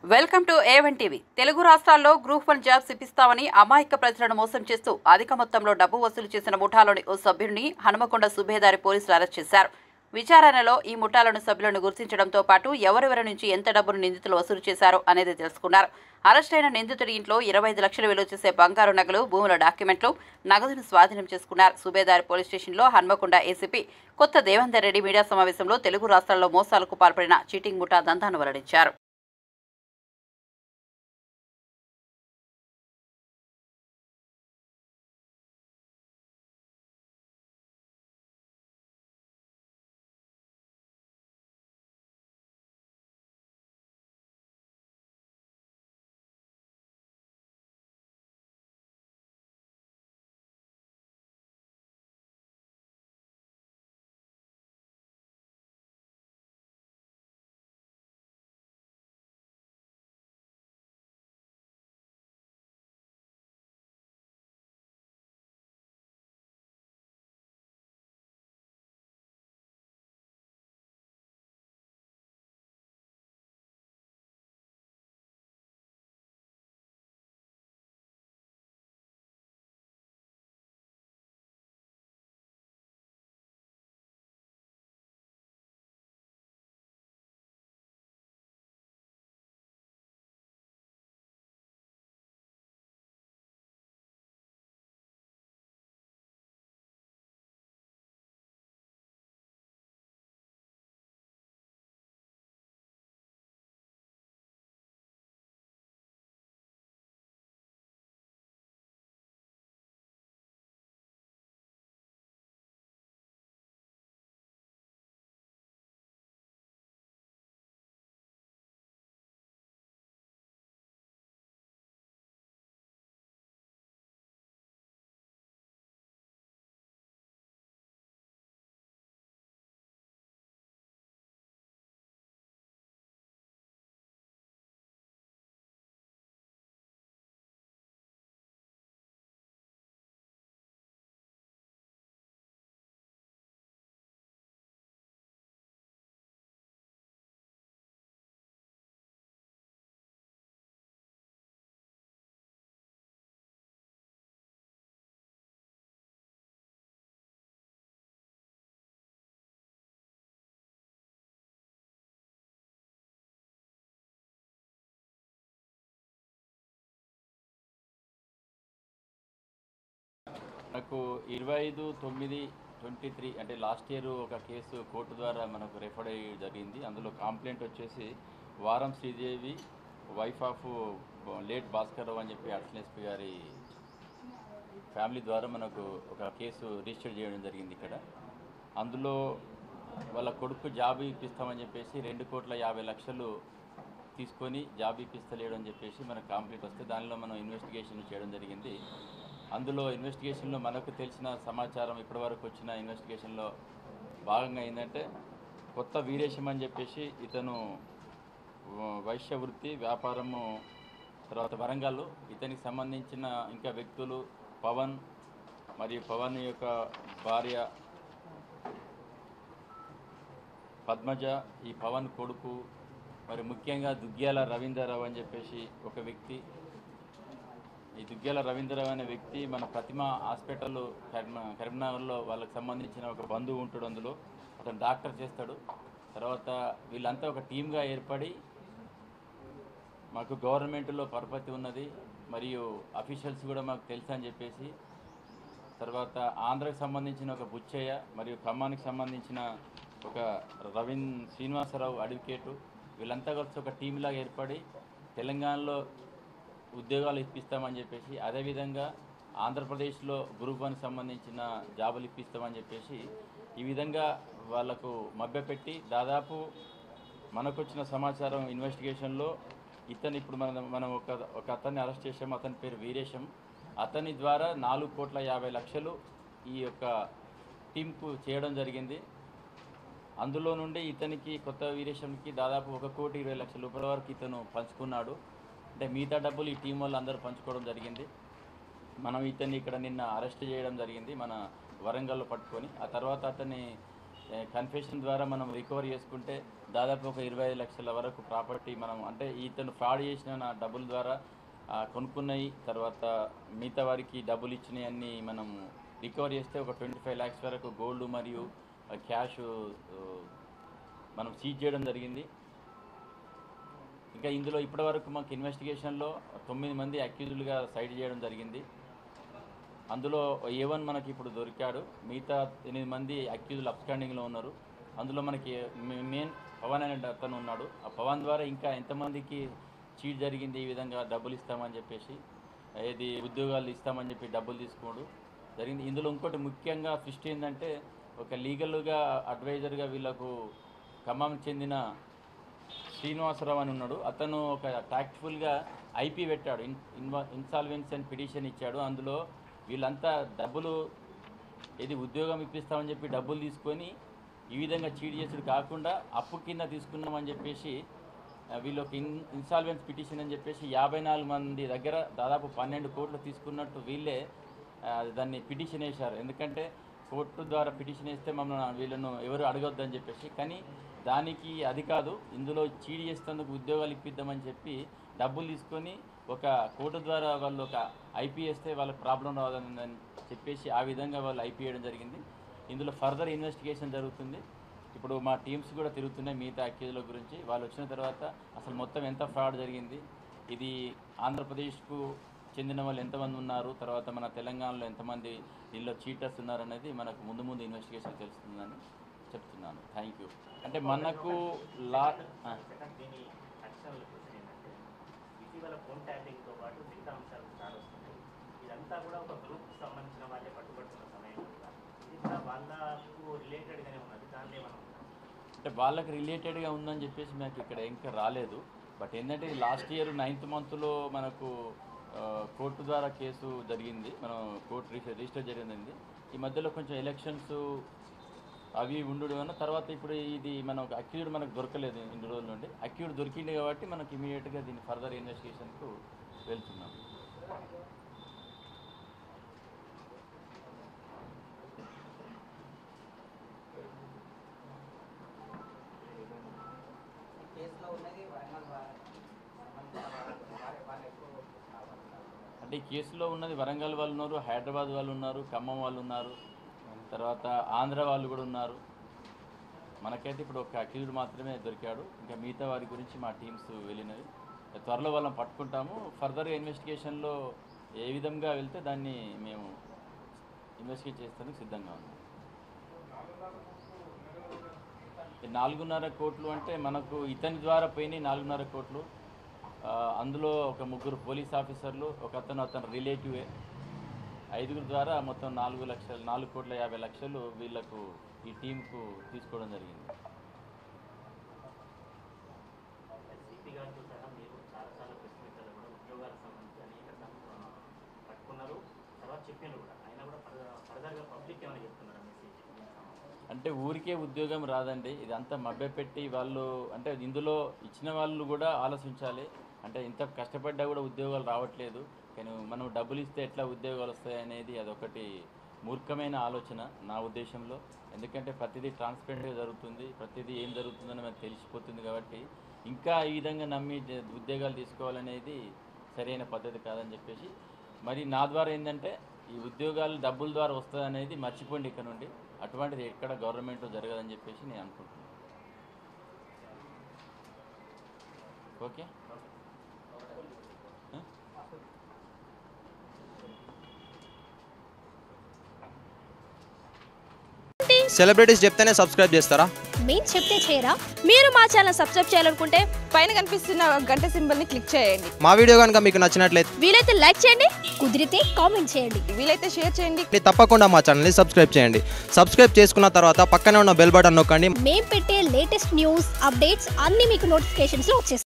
Welcome to A one TV Telugu రాష్ట్రాల్లో group one jobs ఇప్పిస్తామని అమాయక ప్రజలను మోసం చేస్తూ అధిక మొత్తంలో డబ్బు వసూలు చేసిన ముఠాలోని ఓ సభ్యుడిని హనుమకొండ సుబేదారి పోలీసులు అరెస్ట్ చేశారు విచారణలో ఈ ముఠాలోని సభ్యులను గుర్తించడంతో పాటు ఎవరెవరి నుంచి ఎంత డబ్బును నిందితులు వసూలు చేశారో అనేది తెలుసుకున్నారు అరెస్ట్ అయిన నిందితుడి ఇంట్లో ఇరవై ఐదు లక్షలు విలువ చేసే బంగారు నగలు భూముల డాక్యుమెంట్లు నగదును స్వాధీనం చేసుకున్నారు సుబేదారి పోలీస్ స్టేషన్లో హన్మకొండ ఏసీపీ కొత్త దేవేందర్ రెడ్డి మీడియా సమావేశంలో తెలుగు రాష్ట్రాల్లో మోసాలకు పాల్పడిన చీటింగ్ ముఠా దందాను వెల్లడించారు మనకు ఇరవై ఐదు తొమ్మిది ట్వంటీ త్రీ అంటే లాస్ట్ ఇయర్ ఒక కేసు కోర్టు ద్వారా మనకు రెఫర్ అయ్యి జరిగింది అందులో కంప్లైంట్ వచ్చేసి వారం Sridevi wife of late Bhaskar Rao అని చెప్పి అర్చన ఎస్పీ గారి ఫ్యామిలీ ద్వారా మనకు ఒక కేసు రిజిస్టర్ చేయడం జరిగింది ఇక్కడ అందులో వాళ్ళ కొడుకు జాబ్ ఇప్పిస్తామని చెప్పేసి రెండు కోట్ల యాభై లక్షలు తీసుకొని జాబ్ ఇప్పిస్తలేడు అని చెప్పేసి మనకు కంప్లీట్ వస్తే దానిలో మనం ఇన్వెస్టిగేషన్ చేయడం జరిగింది అందులో ఇన్వెస్టిగేషన్లో మనకు తెలిసిన సమాచారం ఇప్పటివరకు వచ్చిన ఇన్వెస్టిగేషన్లో భాగంగా ఏంటంటే కొత్త వీరేశం అని చెప్పేసి ఇతను ఆ, వైశ్య వృత్తి వ్యాపారము తర్వాత వరంగల్ ఇతనికి సంబంధించిన ఇంకా వ్యక్తులు పవన్ మరియు పవన్ యొక్క భార్య పద్మజ ఈ పవన్ కొడుకు మరి ముఖ్యంగా దుగ్గ్యాల రవీంద్రరావు అని చెప్పేసి ఒక వ్యక్తి ఈ దుగ్గ్యాల రవీంద్రరావు అనే వ్యక్తి మన ప్రతిమ హాస్పిటల్ కరీం కరీంనగర్లో వాళ్ళకి సంబంధించిన ఒక బంధువు ఉంటాడు అందులో అతను డాక్టర్ చేస్తాడు తర్వాత వీళ్ళంతా ఒక టీమ్గా ఏర్పడి మాకు గవర్నమెంట్లో పరపతి ఉన్నది మరియు అఫీషియల్స్ కూడా మాకు తెలుసు అని చెప్పేసి తర్వాత ఆంధ్రకు సంబంధించిన ఒక బుచ్చయ్య మరియు ఖమ్మానికి సంబంధించిన ఒక రవీన్ శ్రీనివాసరావు అడ్వకేటు వీళ్ళంతా కలిసి ఒక టీంలాగా ఏర్పడి తెలంగాణలో ఉద్యోగాలు ఇప్పిస్తామని చెప్పేసి అదేవిధంగా ఆంధ్రప్రదేశ్లో గ్రూప్ వన్ సంబంధించిన జాబులు ఇప్పిస్తామని చెప్పేసి ఈ విధంగా వాళ్ళకు మభ్యపెట్టి దాదాపు మనకు వచ్చిన సమాచారం ఇన్వెస్టిగేషన్లో ఇతను ఇప్పుడు మనం మనం ఒక ఒక అతన్ని అరెస్ట్ చేసాము అతని పేరు వీరేశం అతని ద్వారా నాలుగు కోట్ల యాభై లక్షలు ఈ యొక్క టీంకు చేయడం జరిగింది అందులో నుండి ఇతనికి కొత్త వీరేశంకి దాదాపు ఒక కోటి ఇరవై లక్షల రూపాయల వరకు ఇతను పంచుకున్నాడు అంటే మిగతా డబ్బులు ఈ టీం వాళ్ళు అందరూ పంచుకోవడం జరిగింది మనం ఇతన్ని ఇక్కడ నిన్న అరెస్ట్ చేయడం జరిగింది మన వరంగల్లో పట్టుకొని ఆ తర్వాత అతన్ని కన్ఫెషన్ ద్వారా మనం రికవర్ చేసుకుంటే దాదాపు ఒక ఇరవై ఐదు లక్షల వరకు ప్రాపర్టీ మనం అంటే ఇతను ఫ్రాడ్ చేసిన నా డబ్బుల ద్వారా ఆ, కొనుక్కున్నాయి తర్వాత మిగతా వారికి డబ్బులు ఇచ్చినాయి అన్ని మనం రికవర్ చేస్తే ఒక ట్వంటీ ఫైవ్ ల్యాక్స్ వరకు గోల్డ్ మరియు క్యాష్ మనం సీజ్ చేయడం జరిగింది ఇంకా ఇందులో ఇప్పటివరకు మాకు ఇన్వెస్టిగేషన్లో తొమ్మిది మంది అక్యూజులుగా సైడ్ చేయడం జరిగింది అందులో ఏ వన్ మనకి ఇప్పుడు దొరికాడు మిగతా ఎనిమిది మంది అక్యూజులు అప్స్టాండింగ్లో ఉన్నారు అందులో మనకి మెయిన్ పవన్ అనే అతను ఉన్నాడు ఆ పవన్ ద్వారా ఇంకా ఎంతమందికి చీట్ జరిగింది ఈ విధంగా డబ్బులు ఇస్తామని చెప్పేసి ఏది ఉద్యోగాలు ఇస్తామని చెప్పి డబ్బులు తీసుకోడు జరిగింది ఇందులో ఇంకోటి ముఖ్యంగా ఫిస్ట్ ఏంటంటే ఒక లీగల్గా అడ్వైజర్గా వీళ్ళకు ఖమ్మం చెందిన శ్రీనివాసరావు అని ఉన్నాడు అతను ఒక టాక్ట్ఫుల్గా ఐపీ పెట్టాడు ఇన్ ఇన్వా ఇన్సాల్వెన్సీ అని పిటిషన్ ఇచ్చాడు అందులో వీళ్ళంతా డబ్బులు ఇది ఉద్యోగం ఇప్పిస్తామని చెప్పి డబ్బులు తీసుకొని ఈ విధంగా చీట్ చేసుడు కాకుండా అప్పు కింద తీసుకున్నామని చెప్పేసి ఆ, వీళ్ళు ఒక ఇన్ ఇన్సాల్వెన్స్ పిటిషన్ అని చెప్పేసి యాభై నాలుగు మంది దగ్గర దాదాపు పన్నెండు కోట్లు తీసుకున్నట్టు వీళ్ళే ఆ, దాన్ని పిటిషన్ వేశారు ఎందుకంటే కోర్టు ద్వారా పిటిషన్ వేస్తే మమ్మల్ని వీళ్ళను ఎవరు అడగొద్దని చెప్పేసి కానీ దానికి అది కాదు ఇందులో చీడి చేసేందుకు ఉద్యోగాలు ఇప్పిద్దామని చెప్పి డబ్బులు తీసుకొని ఒక కోర్టు ద్వారా వాళ్ళు ఒక ఐపీ వేస్తే వాళ్ళకి ప్రాబ్లం రాదని చెప్పేసి ఆ విధంగా వాళ్ళు ఐపీ వేయడం జరిగింది ఇందులో ఫర్దర్ ఇన్వెస్టిగేషన్ జరుగుతుంది ఇప్పుడు మా టీమ్స్ కూడా తిరుగుతున్నాయి మిగతా అక్యూజుల గురించి వాళ్ళు వచ్చిన తర్వాత అసలు మొత్తం ఎంత ఫ్రాడ్ జరిగింది ఇది ఆంధ్రప్రదేశ్కు చెందిన వాళ్ళు ఎంతమంది ఉన్నారు తర్వాత మన తెలంగాణలో ఎంతమంది దీనిలో చీటర్స్ ఉన్నారు అనేది మనకు ముందు ముందు ఇన్వెస్టిగేషన్ తెలుస్తుందని చెప్తున్నాను థ్యాంక్ యూ అంటే మనకు లా ఆ. దీని అడిషనల్ క్వశ్చన్ ఏంటంటే ఇటీవల ఫోన్ ట్యాపింగ్తో పాటు మిగతా అంశాలు చాలా వస్తున్నాయి ఇదంతా కూడా ఒక గ్రూప్కి సంబంధించిన వాళ్ళే పట్టుబడుతున్న సమయం కూడా ఇది కూడా వాళ్ళకు రిలేటెడ్గానే ఉన్నది దానిలో ఏమైనా ఉందా అంటే వాళ్ళకి రిలేటెడ్గా ఉందని చెప్పేసి మాకు ఇక్కడ ఇంకా రాలేదు బట్ ఏంటంటే లాస్ట్ ఇయర్ నైన్త్ మంత్లో మనకు ఆ, కోర్టు ద్వారా కేసు జరిగింది మనం కోర్టు రిజిస్టర్ రిజిస్టర్ జరిగింది ఈ మధ్యలో కొంచెం ఎలక్షన్స్ అవి ఉండు వల్ల తర్వాత ఇప్పుడు ఇది మనం అక్యూడ్ మనకు దొరకలేదు ఇన్ని రోజుల నుండి అక్యూడ్ దొరికింది కాబట్టి మనకి ఇమీడియట్గా దీన్ని ఫర్దర్ ఇన్వెస్టిగేషన్కు వెళ్తున్నాం కేసులో ఉన్నది వరంగల్ వారి సంబంధించిన వాళ్ళ- వారి వాళ్ళు ఎక్కువ కావాలి అంటే ఈ కేసులో ఉన్నది వరంగల్ వాళ్ళు ఉన్నారు హైదరాబాద్ వాళ్ళు ఉన్నారు ఖమ్మం వాళ్ళు ఉన్నారు తర్వాత ఆంధ్ర వాళ్ళు కూడా ఉన్నారు మనకైతే ఇప్పుడు ఒక అక్యూజ్డ్ మాత్రమే దొరికాడు ఇంకా మిగతా వారి గురించి మా టీమ్స్ వెళ్ళినవి త్వరలో వాళ్ళని పట్టుకుంటాము ఫర్దర్గా ఇన్వెస్టిగేషన్లో ఏ విధంగా వెళ్తే దాన్ని మేము ఇన్వెస్టిగేట్ చేస్తానికి సిద్ధంగా ఉన్నాం ఈ నాలుగున్నర కోట్లు అంటే మనకు ఇతని ద్వారా పోయినాయి నాలుగున్నర కోట్లు ఆ, అందులో ఒక ముగ్గురు పోలీస్ ఆఫీసర్లు ఒక అతను అతను రిలేటివే ఐదుగురు ద్వారా మొత్తం నాలుగు లక్షలు నాలుగు కోట్ల యాభై లక్షలు వీళ్ళకు ఈ టీంకు తీసుకోవడం జరిగింది సిపి గారితో సహా మీరు చాలా చాలా ప్రెస్ మీట్లలో కూడా ఉద్యోగాలకు సంబంధించి అనేక సం- పట్టుకున్నారు తర్వాత చెప్పినారు కూడా అయినా కూడా ఫర్దర్ ఫర్దర్గా పబ్లిక్ ఏమైనా చెప్తున్నారా మెసేజ్ దీనికి సంబంధించి అంటే ఊరికే ఉద్యోగం రాదండి ఇదంతా మభ్యపెట్టి వాళ్ళు అంటే ఇందులో ఇచ్చిన వాళ్ళు కూడా ఆలోచించాలి అంటే ఇంత కష్టపడ్డా కూడా ఉద్యోగాలు రావట్లేదు కానీ మనం డబ్బులు ఇస్తే ఎట్లా ఉద్యోగాలు వస్తాయి అనేది అదొకటి మూర్ఖమైన ఆలోచన నా ఉద్దేశంలో ఎందుకంటే ప్రతిదీ ట్రాన్స్పరెంట్గా జరుగుతుంది ప్రతిదీ ఏం జరుగుతుందని మనకు తెలిసిపోతుంది కాబట్టి ఇంకా ఈ విధంగా నమ్మి జ- ఉద్యోగాలు తీసుకోవాలనేది సరైన పద్ధతి కాదని చెప్పేసి మరి నా ద్వారా ఏంటంటే ఈ ఉద్యోగాలు డబ్బుల ద్వారా వస్తుంది అనేది మర్చిపోండి ఇక్కడ నుండి అటువంటిది ఎక్కడ గవర్నమెంట్లో జరగదని చెప్పేసి నేను అనుకుంటున్నాను ఓకే ఆ? సెలబ్రిటీస్ చెప్తేనే సబ్స్క్రైబ్ చేస్తారా మేము చెప్తే చేయరా మీరు మా ఛానల్ సబ్స్క్రైబ్ చేయాలనుకుంటే పైన కనిపిస్తున్న గంట సింబల్ని క్లిక్ చేయండి మా వీడియో కనుక మీకు నచ్చినట్లయితే వీలైతే లైక్ చేయండి కుదిరితే కామెంట్ చేయండి వీలైతే షేర్ చేయండి తప్పకుండా మా ఛానల్ని సబ్స్క్రైబ్ చేయండి సబ్స్క్రైబ్ చేసుకున్న తర్వాత పక్కనే ఉన్న బెల్ బటన్ నొక్కండి మేము పెట్టే లేటెస్ట్ న్యూస్ అప్డేట్స్ అన్నీ మీకు నోటిఫికేషన్స్లో వచ్చేస్తాయి